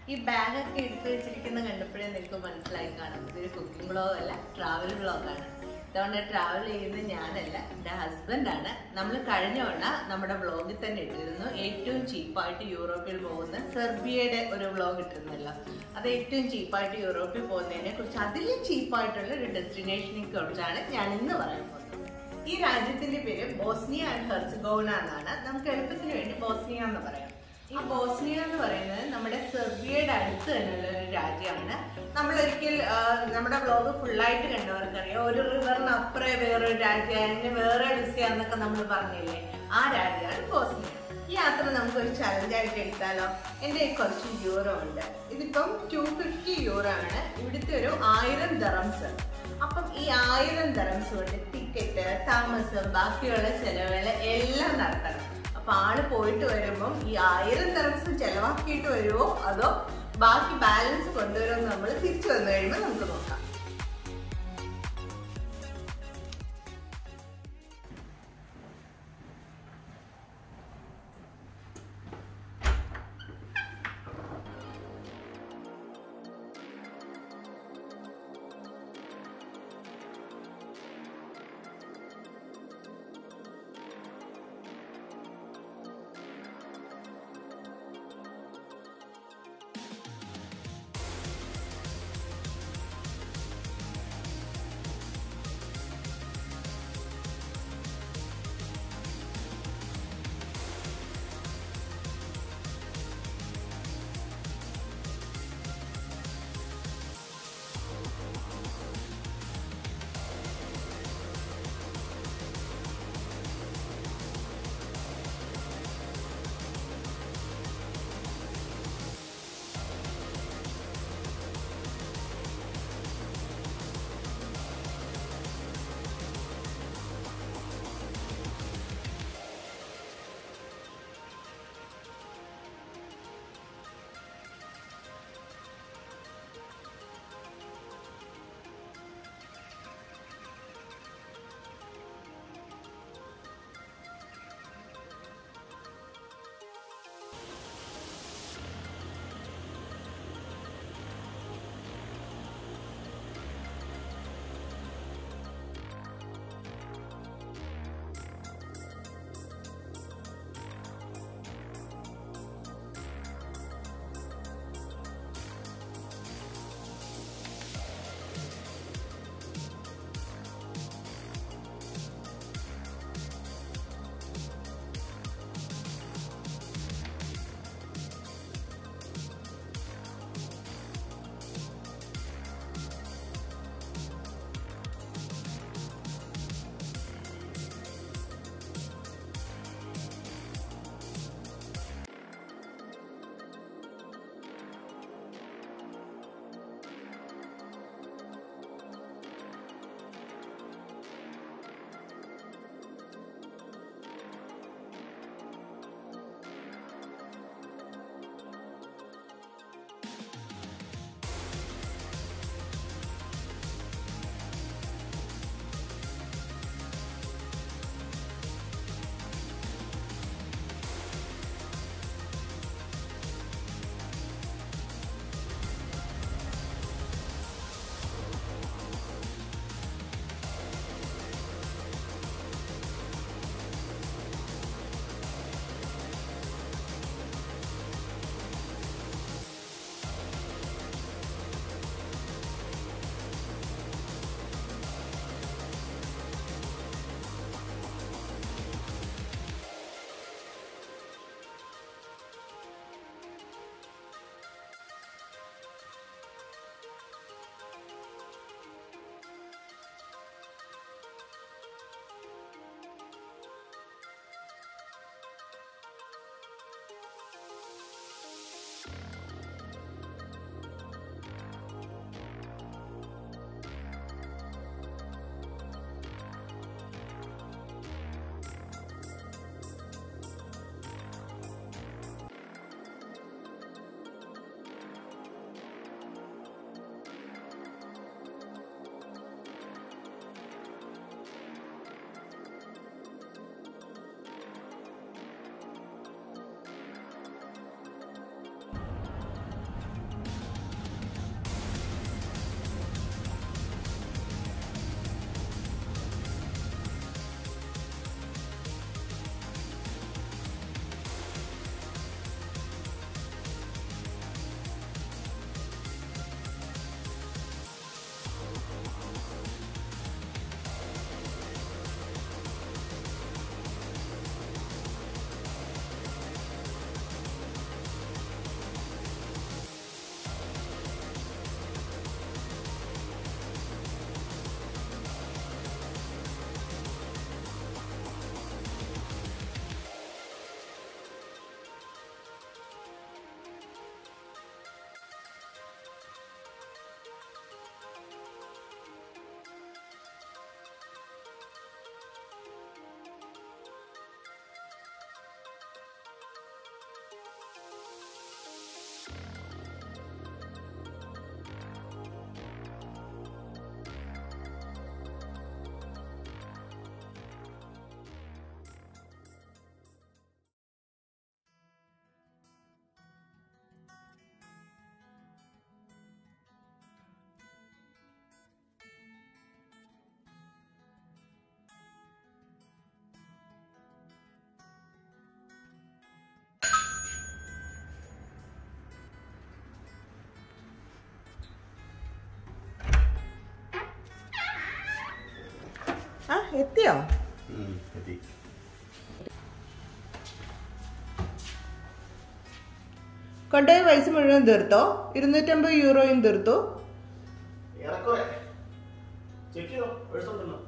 ഈ ബാഗൊക്കെ എടുത്ത് വെച്ചിരിക്കുന്ന കണ്ടപ്പോഴേ നിങ്ങൾക്ക് മനസ്സിലായി കാണും ഇതൊരു കുക്കിംഗ് ബ്ലോഗ് അല്ല ട്രാവൽ ബ്ലോഗാണ് ഇതുകൊണ്ട് ട്രാവൽ ചെയ്യുന്നത് ഞാനല്ല എൻ്റെ ഹസ്ബൻഡാണ് നമ്മൾ കഴിഞ്ഞ തവണ നമ്മുടെ ബ്ലോഗിൽ തന്നെ ഇട്ടിരുന്നു ഏറ്റവും ചീപ്പായിട്ട് യൂറോപ്പിൽ പോകുന്ന സെർബിയയുടെ ഒരു ബ്ലോഗ് ഇട്ടിരുന്നല്ലോ അത് ഏറ്റവും ചീപ്പായിട്ട് യൂറോപ്പിൽ പോകുന്നതിനെ കുറിച്ച് അതിലും ചീപ്പായിട്ടുള്ള ഒരു ഡെസ്റ്റിനേഷനെ കുറിച്ചാണ് ഞാൻ ഇന്ന് പറയാൻ പോകുന്നത് ഈ രാജ്യത്തിന്റെ പേര് ബോസ്നിയ ആൻഡ് ഹെർസഗോവന എന്നാണ് നമുക്ക് എളുപ്പത്തിന് വേണ്ടി ബോസ്നിയ എന്ന് പറയാം ഈ ബോസ്നിയ എന്ന് പറയുന്നത് നമ്മുടെ സെർബിയയുടെ അടുത്ത് തന്നെയുള്ള ഒരു രാജ്യമാണ് നമ്മൾ ഒരിക്കൽ ആ, നമ്മുടെ ബ്ലോഗ് ഫുള്ളായിട്ട് കണ്ടവർക്കറിയാം ഒരു റിവറിന് അപ്പുറേ വേറൊരു രാജ്യം അതിന് വേറെ ഡിസ്യാന്നൊക്കെ നമ്മൾ പറഞ്ഞില്ലേ ആ രാജ്യമാണ് ബോസ്നിയ ഈ യാത്ര നമുക്ക് ഒരു ചലഞ്ചായിട്ട് എടുത്താലോ എൻ്റെ കയ്യിൽ കുറച്ച് യൂറോ ഉണ്ട് ഇതിപ്പം ടു ഫിഫ്റ്റി യൂറോ ആണ് ഇവിടുത്തെ ഒരു ആയിരം ദറംസ് അപ്പം ഈ ആയിരം ദറംസ് കൊണ്ട് ടിക്കറ്റ് താമസം ബാക്കിയുള്ള ചെലവുകൾ എല്ലാം നടത്തണം അപ്പൊ ആള് പോയിട്ട് വരുമ്പം ഈ ആയിരം ദറംസ് ചെലവാക്കിയിട്ട് വരുമോ അതോ ബാക്കി ബാലൻസ് കൊണ്ടുവരുമോ നമ്മൾ തിരിച്ചു വന്നു കഴിയുമ്പോൾ നമുക്ക് നോക്കാം എത്തിയോ ഉം, എത്തി കൊണ്ടുപോയ പൈസ മുഴുവൻ തീർത്തോ ഇരുന്നൂറ്റമ്പത് യൂറോയും തീർത്തു ഏറെക്കുറെ ചെക്ക് ചെയ്തോ പേഴ്സ് ഉണ്ടല്ലോ